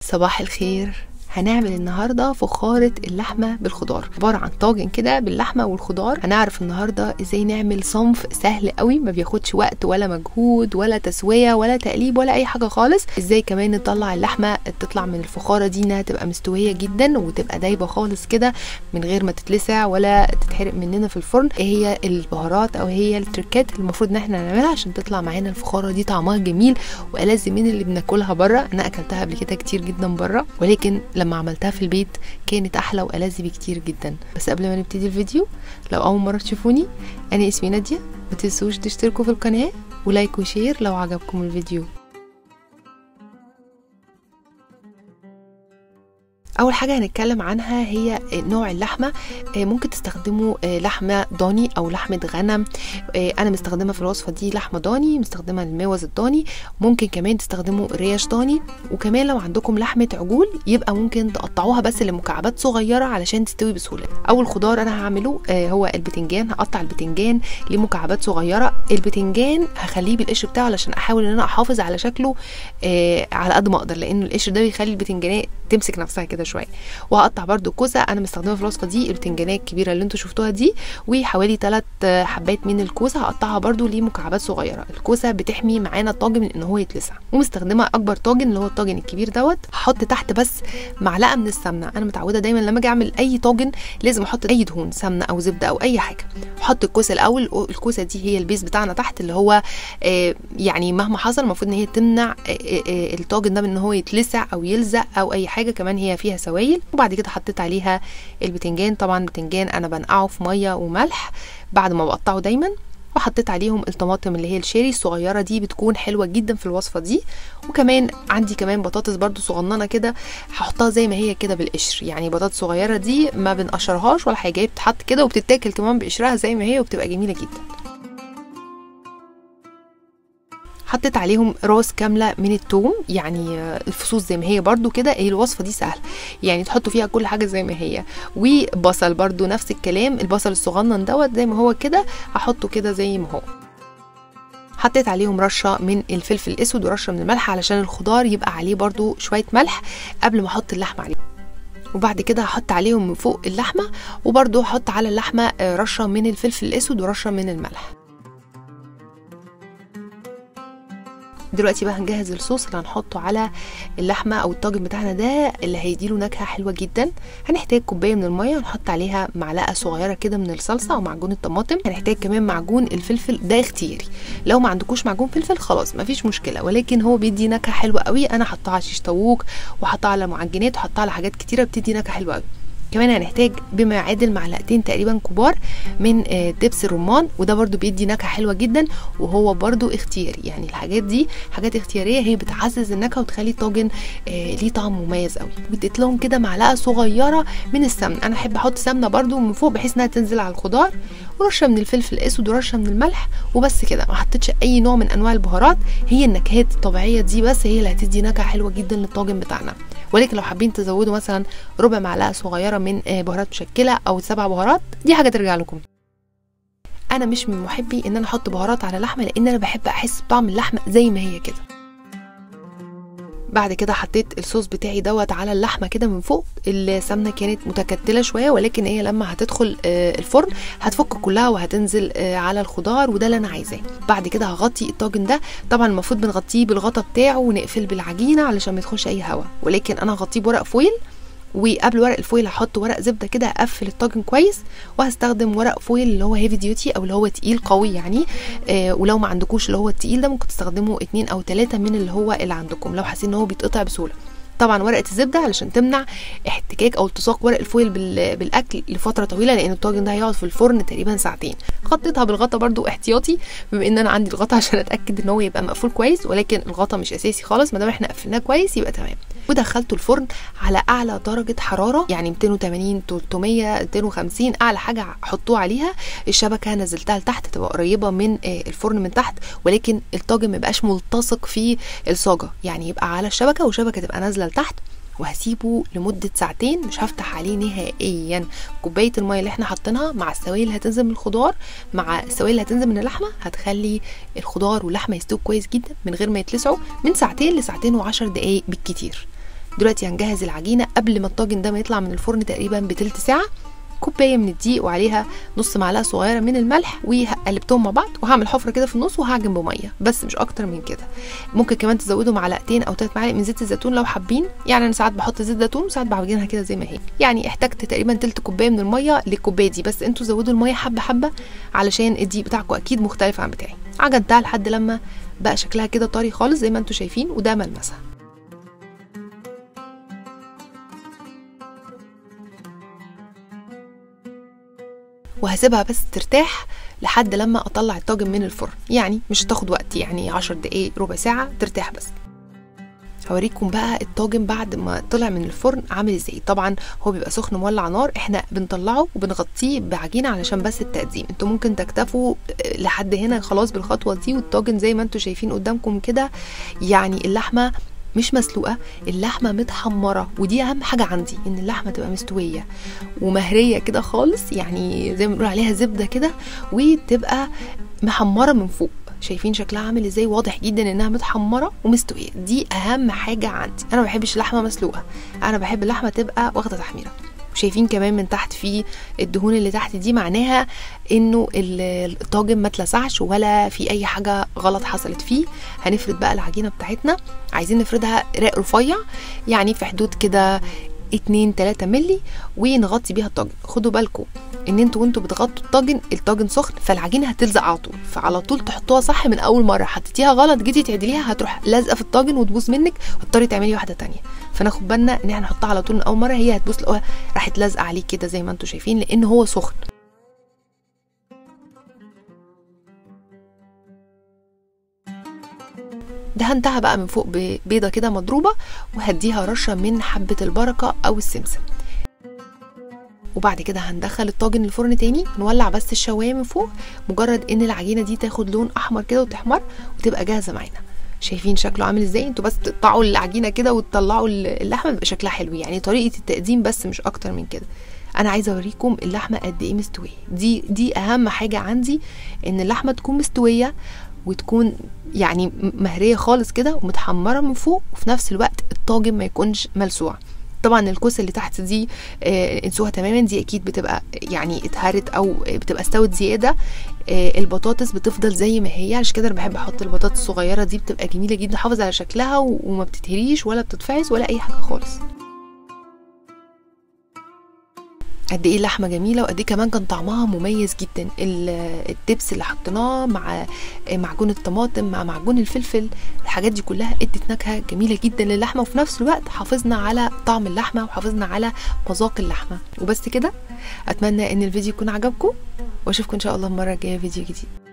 صباح الخير هنعمل النهارده فخارة اللحمة بالخضار عبارة عن طاجن كده باللحمة والخضار هنعرف النهارده ازاي نعمل صنف سهل قوي ما بياخدش وقت ولا مجهود ولا تسوية ولا تقليب ولا اي حاجة خالص ازاي كمان نطلع اللحمة تطلع من الفخارة دي انها تبقى مستوية جدا وتبقى دايبة خالص كده من غير ما تتلسع ولا تتحرق مننا في الفرن ايه هي البهارات او هي التركات اللي المفروض ان احنا نعملها عشان تطلع معانا الفخارة دي طعمها جميل والذ من اللي بناكلها بره انا اكلتها قبل كده كتير جدا بره ولكن لما عملتها في البيت كانت احلى والذ بكتير جدا بس قبل ما نبتدي الفيديو لو اول مره تشوفوني انا اسمي ناديه ما تنسوش تشتركوا في القناه ولايك وشير لو عجبكم الفيديو اول حاجه هنتكلم عنها هي نوع اللحمه ممكن تستخدموا لحمه ضاني او لحمه غنم انا مستخدمه في الوصفه دي لحمه ضاني مستخدمه الموز الضاني ممكن كمان تستخدموا ريش ضاني وكمان لو عندكم لحمه عجول يبقى ممكن تقطعوها بس لمكعبات صغيره علشان تستوي بسهوله اول خضار انا هعمله هو البتنجان هقطع البتنجان لمكعبات صغيره البتنجان هخليه بالقشر بتاعه علشان احاول ان انا احافظ على شكله على قد ما اقدر لان القشر ده بيخلي البتنجانات تمسك نفسها كده شويه وهقطع برده كوسه انا مستخدمه في الوصفه دي البتنجانيه الكبيره اللي انتوا شفتوها دي وحوالي 3 حبات من الكوسه هقطعها برده لمكعبات صغيره الكوسه بتحمي معانا الطاجن من ان هو يتلسع ومستخدمه اكبر طاجن اللي هو الطاجن الكبير دوت هحط تحت بس معلقه من السمنه انا متعوده دايما لما اجي اعمل اي طاجن لازم احط اي دهون سمنه او زبده او اي حاجه احط الكوسه الاول الكوسه دي هي البيس بتاعنا تحت اللي هو آه يعني مهما حصل المفروض ان هي تمنع آه آه الطاجن ده من ان هو يتلسع او يلزق او اي حاجه كمان هي فيها سوائل وبعد كده حطيت عليها البتنجان طبعا البتنجان انا بنقعه في ميه وملح بعد ما بقطعه دايما وحطيت عليهم الطماطم اللي هي الشيري الصغيره دي بتكون حلوه جدا في الوصفه دي وكمان عندي كمان بطاطس برده صغننه كده هحطها زي ما هي كده بالقشر يعني بطاطس صغيره دي ما بنقشرهاش ولا حاجه بتتحط كده وبتتاكل كمان بقشرها زي ما هي وبتبقى جميله جدا حطيت عليهم راس كامله من التوم يعني الفصوص زي ما هي برده كده هي الوصفه دي سهله يعني تحطوا فيها كل حاجه زي ما هي وبصل برده نفس الكلام البصل الصغنن دوت زي ما هو كده هحطه كده زي ما هو حطيت عليهم رشه من الفلفل الاسود ورشه من الملح علشان الخضار يبقى عليه برده شويه ملح قبل ما احط اللحمه عليه وبعد كده هحط عليهم من فوق اللحمه وبرده هحط على اللحمه رشه من الفلفل الاسود ورشه من الملح دلوقتي بقى هنجهز الصوص اللي هنحطه على اللحمه او الطاجن بتاعنا ده اللي هيديله نكهه حلوه جدا هنحتاج كوبايه من الميه ونحط عليها معلقه صغيره كده من الصلصه او معجون الطماطم هنحتاج كمان معجون الفلفل ده اختياري لو ما عندكوش معجون فلفل خلاص مفيش مشكله ولكن هو بيدي نكهه حلوه قوي انا حطاه على شيش طاووق وحطاه على معجنات وحطاه على حاجات كتيره بتدي نكهه حلوه قوي كمان هنحتاج بما يعادل معلقتين تقريبا كبار من دبس الرمان وده برده بيدي نكهه حلوه جدا وهو برده اختياري يعني الحاجات دي حاجات اختياريه هي بتعزز النكهه وتخلي الطاجن ليه طعم مميز قوي واديت لهم كده معلقه صغيره من السمنه انا احب احط سمنه برده من فوق بحيث انها تنزل على الخضار ورشه من الفلفل الاسود ورشه من الملح وبس كده ما حطيتش اي نوع من انواع البهارات هي النكهات الطبيعيه دي بس هي اللي هتدي نكهه حلوه جدا للطاجن بتاعنا ولكن لو حابين تزودوا مثلا ربع معلقه صغيره من بهارات مشكله او سبع بهارات دي حاجه ترجع لكم انا مش من محبي ان انا احط بهارات على لحمه لان انا بحب احس بطعم اللحمه زي ما هي كده بعد كده حطيت الصوص بتاعي دوت على اللحمه كده من فوق السمنه كانت متكتله شويه ولكن هي لما هتدخل الفرن هتفك كلها وهتنزل على الخضار وده اللي انا عايزاه بعد كده هغطي الطاجن ده طبعا المفروض بنغطيه بالغطا بتاعه ونقفل بالعجينه علشان ما يدخلش اي هواء ولكن انا هغطيه بورق فويل وقبل ورق الفويل هحط ورق زبده كده اقفل الطاجن كويس وهستخدم ورق فويل اللي هو هيفي ديوتي او اللي هو تقيل قوي يعني آه ولو ما عندكوش اللي هو التقيل ده ممكن تستخدموا اتنين او تلاتة من اللي هو اللي عندكم لو حاسين ان هو بيتقطع بسهوله طبعا ورقه الزبده علشان تمنع احتكاك او التصاق ورق الفويل بالاكل لفتره طويله لان الطاجن ده هيقعد في الفرن تقريبا ساعتين غطيتها بالغطا برده احتياطي بما ان انا عندي الغطا عشان اتاكد ان هو يبقى مقفول كويس ولكن الغطا مش اساسي خالص ما دام احنا قفلناه كويس يبقى تمام ودخلته الفرن على اعلى درجه حراره يعني 280 300 250 اعلى حاجه حطوه عليها الشبكه نزلتها لتحت تبقى قريبه من الفرن من تحت ولكن الطاجن ما يبقاش ملتصق في الصاجه يعني يبقى على الشبكه والشبكه تبقى نازله لتحت وهسيبه لمدة ساعتين مش هفتح عليه نهائيا كوباية المية اللي احنا حاطينها مع السوائل اللي هتنزل من الخضار مع السوائل اللي هتنزل من اللحمة هتخلي الخضار واللحمة يستووا كويس جدا من غير ما يتلسعوا من ساعتين لساعتين وعشر دقايق بالكتير دلوقتي هنجهز العجينه قبل ما الطاجن ده ما يطلع من الفرن تقريبا بتلت ساعه كوبايه من الدقيق وعليها نص معلقه صغيره من الملح وقلبتهم مع بعض وهعمل حفره كده في النص وهعجن بميه بس مش اكتر من كده ممكن كمان تزودوا معلقتين او ثلاث معالق من زيت الزيتون لو حابين يعني انا ساعات بحط زيت زيتون وساعات بعجنها كده زي ما هي يعني احتجت تقريبا تلت كوبايه من الميه للكوبايه دي بس انتوا زودوا الميه حبه حبه علشان الدقيق بتاعكم اكيد مختلف عن بتاعي عجنتها لحد لما بقى شكلها كده طري خالص زي ما انتوا شايفين وده ملمسها وهسيبها بس ترتاح لحد لما اطلع الطاجن من الفرن يعني مش هتاخد وقت يعني عشر دقايق ربع ساعة ترتاح بس هوريكم بقى الطاجن بعد ما طلع من الفرن عامل ازاي طبعا هو بيبقى سخن مولع نار احنا بنطلعه وبنغطيه بعجينه علشان بس التقديم انتوا ممكن تكتفوا لحد هنا خلاص بالخطوه دي والطاجن زي ما انتوا شايفين قدامكم كده يعني اللحمه مش مسلوقه اللحمه متحمره ودي اهم حاجه عندي ان اللحمه تبقى مستويه ومهريه كده خالص يعني زي ما بنقول عليها زبده كده وتبقى محمره من فوق شايفين شكلها عامل ازاي واضح جدا انها متحمره ومستويه دي اهم حاجه عندي انا ما بحبش اللحمه مسلوقه انا بحب اللحمه تبقى واخده تحميره شايفين كمان من تحت في الدهون اللي تحت دي معناها انه الطاجن ما اتلسعش ولا في اي حاجه غلط حصلت فيه هنفرد بقى العجينه بتاعتنا عايزين نفردها راق رفيع يعني في حدود كده 2 3 مللي ونغطي بيها الطاجن خدوا بالكم ان انتوا وانتوا بتغطوا الطاجن الطاجن سخن فالعجينه هتلزق على طول فعلى طول تحطوها صح من اول مره حطيتيها غلط جيتي تعدليها هتروح لازقه في الطاجن وتبوظ منك وتضطري تعملي واحده تانية فناخد بالنا ان احنا نحطها على طول من اول مره هي هتبوظ لقوها راحت لازقه عليه كده زي ما انتوا شايفين لان هو سخن دهنتها بقى من فوق ببيضه كده مضروبه وهديها رشه من حبه البركه او السمسم وبعد كده هندخل الطاجن الفرن تاني نولع بس الشوايه من فوق مجرد ان العجينه دي تاخد لون احمر كده وتحمر وتبقى جاهزه معانا شايفين شكله عامل ازاي انتوا بس تقطعوا العجينه كده وتطلعوا اللحمه بيبقى شكلها حلو يعني طريقه التقديم بس مش اكتر من كده انا عايزه اوريكم اللحمه قد ايه مستويه دي دي اهم حاجه عندي ان اللحمه تكون مستويه وتكون يعني مهريه خالص كده ومتحمره من فوق وفي نفس الوقت الطاجن ما يكونش ملسوع طبعا الكوسه اللي تحت دي آه انسوها تماما دي اكيد بتبقى يعني اتهرت او بتبقى استوت زياده آه البطاطس بتفضل زي ما هي عشان كده انا بحب احط البطاطس الصغيره دي بتبقى جميله جدا حافظ على شكلها وما بتتهريش ولا بتتفعس ولا اي حاجه خالص قد ايه اللحمه جميله وقد ايه كمان كان طعمها مميز جدا الدبس اللي حطيناه مع معجون الطماطم مع معجون الفلفل الحاجات دي كلها ادت نكهه جميله جدا للحمه وفي نفس الوقت حافظنا على طعم اللحمه وحافظنا على مذاق اللحمه وبس كده اتمنى ان الفيديو يكون عجبكم واشوفكم ان شاء الله المره الجايه فيديو جديد